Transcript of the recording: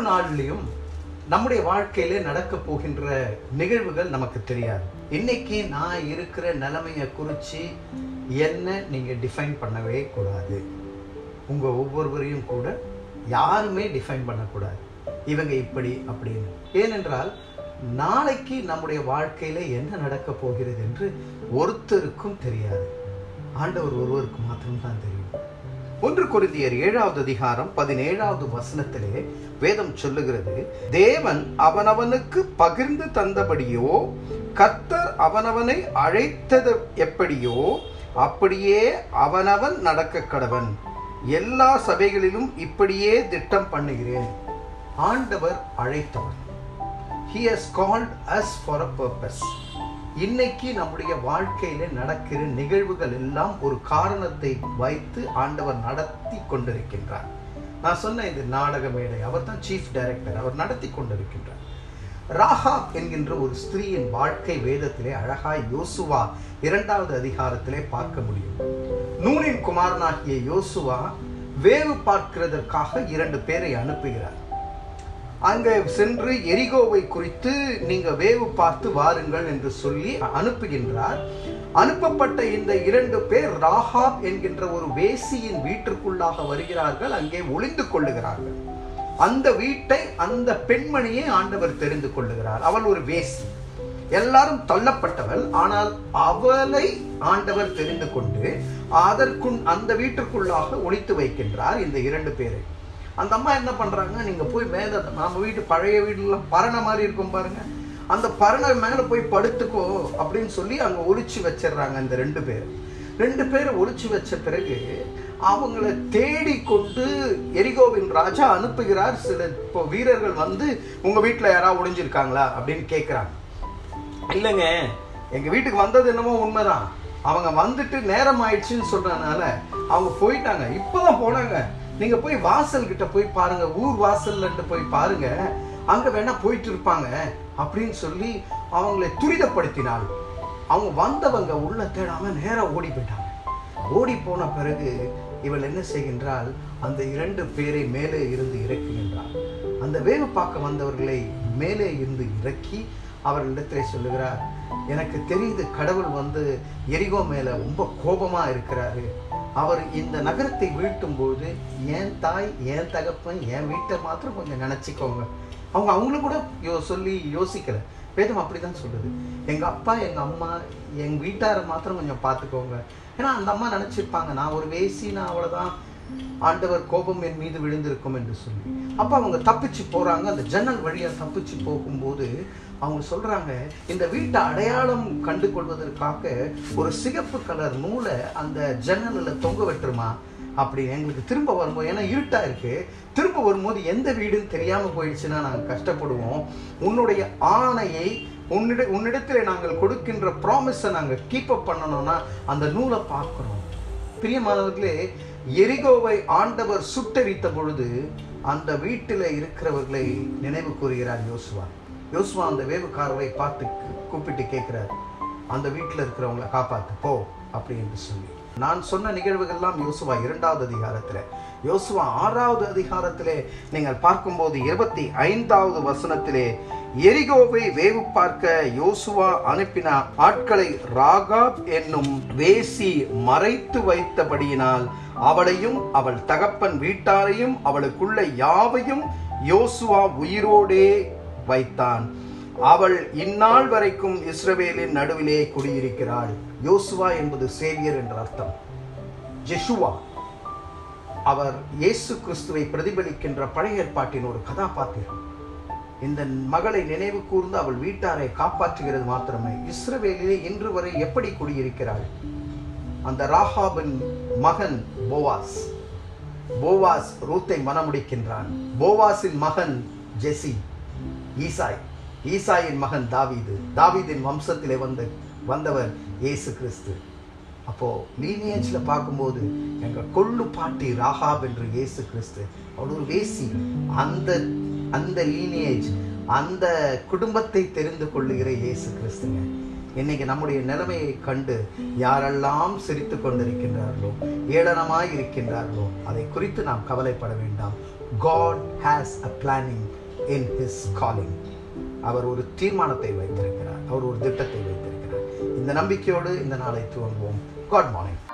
நாள்லயும் நம்முடைய வாழ்க்கையில நடக்க போகின்ற நிகழ்வுகள் நமக்கு தெரியாது இன்னைக்கு நான் இருக்கிற நிலைமையை குறித்து என்ன நீங்க டிஃபைன் பண்ணவே கூடாது உங்க ஒவ்வொருவரையும் கூட யாருமே டிஃபைன் பண்ணக்கூடாது இவங்க இப்படி அப்படின்னு ஏனென்றால் நாளைக்கு நம்முடைய வாழ்க்கையில என்ன நடக்க போகிறது என்று ஒருத்தருக்கும் தெரியாது ஆண்டவர் ஒருவருக்கு மாத்திரம்தான் தெரியும் ஒன்று கொரிந்தியர் ஏழாவது அதிகாரம் பதினேழாவது வசனத்திலே வேதம் சொல்லுகிறது தேவன் அவனவனுக்கு பகிர்ந்து தந்தபடியோ கர்த்தர் அவனவனை அழைத்தது எப்படியோ அப்படியே அவனவன் நடக்க கடவன் எல்லா சபைகளிலும் இப்படியே திட்டம் பண்ணுகிறேன் ஆண்டவர் அழைத்தவர் he has called us for a purpose இன்னைக்கு நம்முடைய வாழ்க்கையில நடக்கிற நிகழ்வுகள் எல்லாம் ஒரு காரணத்தை வைத்து ஆண்டவர் நடத்தி கொண்டிருக்கின்றார் நான் சொன்ன இந்த நாடக மேடை அவர் தான் சீஃப் டைரக்டர் அவர் நடத்தி கொண்டிருக்கின்றார் ராஹா என்கின்ற ஒரு ஸ்திரீயின் வாழ்க்கை வேதத்திலே அழகாய் யோசுவா இரண்டாவது அதிகாரத்திலே பார்க்க முடியும் நூனின் குமாரனாகிய யோசுவா வேவு பார்க்கிறதற்காக இரண்டு பேரை அனுப்புகிறார் அங்கே சென்று எரிகோவை குறித்து நீங்க வேவு பார்த்து வாருங்கள் என்று சொல்லி அனுப்புகின்றார் அனுப்பப்பட்ட இந்த இரண்டு பேர் ராஹாப் என்கின்ற ஒரு வேசியின் வீட்டிற்குள்ளாக வருகிறார்கள் அங்கே ஒளிந்து கொள்ளுகிறார்கள் அந்த வீட்டை அந்த பெண்மணியை ஆண்டவர் தெரிந்து கொள்ளுகிறார் அவள் ஒரு வேசி எல்லாரும் தள்ளப்பட்டவள் ஆனால் அவளை ஆண்டவர் தெரிந்து கொண்டு அதற்குள் அந்த வீட்டிற்குள்ளாக ஒழித்து வைக்கின்றார் இந்த இரண்டு பேரை அந்த அம்மா என்ன பண்றாங்க நீங்க போய் மேல நம்ம வீட்டு பழைய வீடுலாம் பரணை மாதிரி இருக்கும் பாருங்க அந்த பரணை மேல போய் படுத்துக்கோ அப்படின்னு சொல்லி அங்க ஒளிச்சு வச்சிடுறாங்க இந்த ரெண்டு பேர் ரெண்டு பேரை ஒளிச்சு வச்ச பிறகு அவங்கள தேடி கொண்டு எரிகோவின் ராஜா அனுப்புகிறார் சில இப்போ வீரர்கள் வந்து உங்க வீட்டுல யாராவது ஒளிஞ்சிருக்காங்களா அப்படின்னு கேட்கிறாங்க இல்லைங்க எங்க வீட்டுக்கு வந்தது என்னமோ உண்மைதான் அவங்க வந்துட்டு நேரம் ஆயிடுச்சுன்னு சொல்றதுனால அவங்க போயிட்டாங்க இப்பதான் போனாங்க நீங்க போய் வாசல் கிட்ட போய் பாருங்க ஊர் வாசல்ல போய் பாருங்க அங்க வேணா போயிட்டு இருப்பாங்க அப்படின்னு சொல்லி அவங்களை துரிதப்படுத்தினாள் அவங்க வந்தவங்க உள்ள தேடாம நேரா ஓடி போயிட்டாங்க ஓடி போன பிறகு இவள் என்ன செய்கின்றாள் அந்த இரண்டு பேரை மேலே இருந்து இறக்குகின்றாள் அந்த வேவு பார்க்க வந்தவர்களை மேலே இருந்து இறக்கி அவர்களிடத்திலே சொல்லுகிறார் எனக்கு தெரியுது கடவுள் வந்து எரிகோ மேல ரொம்ப கோபமா இருக்கிறாரு அவர் இந்த நகரத்தை வீழ்த்தும் போது என் தாய் என் தகப்பன் என் வீட்டை மாத்திரம் கொஞ்சம் நினைச்சுக்கோங்க அவங்க அவங்களும் கூட யோ சொல்லி யோசிக்கல வேதம் அப்படிதான் சொல்லுது எங்க அப்பா எங்க அம்மா எங்க வீட்டாரை மாத்திரம் கொஞ்சம் பார்த்துக்கோங்க ஏன்னா அந்த அம்மா நினைச்சிருப்பாங்க நான் ஒரு வேசி நான் அவ்வளவுதான் ஆண்டவர் கோபம் என் மீது விழுந்திருக்கும் என்று சொல்லி அப்ப அவங்க தப்பிச்சு போறாங்க அந்த ஜன்னல் வழியா தப்பிச்சு போகும்போது அவங்க சொல்றாங்க இந்த வீட்டை அடையாளம் கண்டு கொள்வதற்காக ஒரு சிகப்பு கலர் நூலை அந்த ஜன்னலில் தொங்க விட்டுருமா அப்படி எங்களுக்கு திரும்ப வரும்போது ஏன்னா இருட்டா இருக்கு திரும்ப வரும்போது எந்த வீடுன்னு தெரியாம போயிடுச்சுன்னா நாங்கள் கஷ்டப்படுவோம் உன்னுடைய ஆணையை உன்னிட உன்னிடத்தில் நாங்கள் கொடுக்கின்ற ப்ராமிஸை நாங்கள் கீப் அப் பண்ணணும்னா அந்த நூலை பார்க்குறோம் பிரியமானவர்களே எரிகோவை ஆண்டவர் சுட்டரித்த பொழுது அந்த வீட்டில் இருக்கிறவர்களை நினைவு கூறுகிறார் யோசுவா யோசுவா அந்த வேவுக்காரரை பார்த்து கூப்பிட்டு கேட்கிறார் அந்த வீட்டில் இருக்கிறவங்களை காப்பாத்து போ அப்படி என்று சொல்லி நான் சொன்ன நிகழ்வுகள்லாம் யோசுவா இரண்டாவது அதிகாரத்தில் யோசுவா ஆறாவது அதிகாரத்திலே நீங்கள் பார்க்கும்போது இருபத்தி ஐந்தாவது வசனத்திலே எரிகோவை வேவு பார்க்க யோசுவா அனுப்பின ஆட்களை ராகாப் என்னும் வேசி மறைத்து வைத்தபடியினால் அவளையும் அவள் தகப்பன் வீட்டாரையும் அவளுக்குள்ள யாவையும் யோசுவா உயிரோடே வைத்தான் அவள் இந்நாள் வரைக்கும் இஸ்ரவேலின் நடுவிலே குடியிருக்கிறாள் யோசுவா என்பது சேவியர் என்ற அர்த்தம் ஜெஷுவா அவர் இயேசு கிறிஸ்துவை பிரதிபலிக்கின்ற பழைய ஏற்பாட்டின் ஒரு கதாபாத்திரம் இந்த மகளை நினைவு கூர்ந்து அவள் வீட்டாரை காப்பாற்றுகிறது மாத்திரமே இஸ்ரவேலிலே இன்று வரை எப்படி குடியிருக்கிறாள் அந்த ராஹாபின் மகன் போவாஸ் போவாஸ் ரூத்தை மனமுடிக்கின்றான் போவாஸின் மகன் ஜெசி ஈசாய் ஈசாயின் மகன் தாவீது தாவீதின் வம்சத்திலே வந்த வந்தவர் இயேசு கிறிஸ்து அப்போ லீனியேஜ்ல பார்க்கும்போது எங்க கொள்ளு பாட்டி ராகாப் என்று இயேசு கிறிஸ்து அவள் ஒரு வேசி அந்த அந்த லீனியேஜ் அந்த குடும்பத்தை தெரிந்து கொள்ளுகிற இயேசு கிறிஸ்துங்க இன்னைக்கு நம்முடைய நிலைமையை கண்டு யாரெல்லாம் சிரித்து கொண்டிருக்கின்றார்களோ ஏளனமாய் இருக்கின்றார்களோ அதை குறித்து நாம் கவலைப்பட வேண்டாம் God has a planning in his calling அவர் ஒரு தீர்மானத்தை வைத்திருக்கிறார் அவர் ஒரு திட்டத்தை வைத்திருக்கிறார் இந்த நம்பிக்கையோடு இந்த நாளை துவங்குவோம் காட் மார்னிங்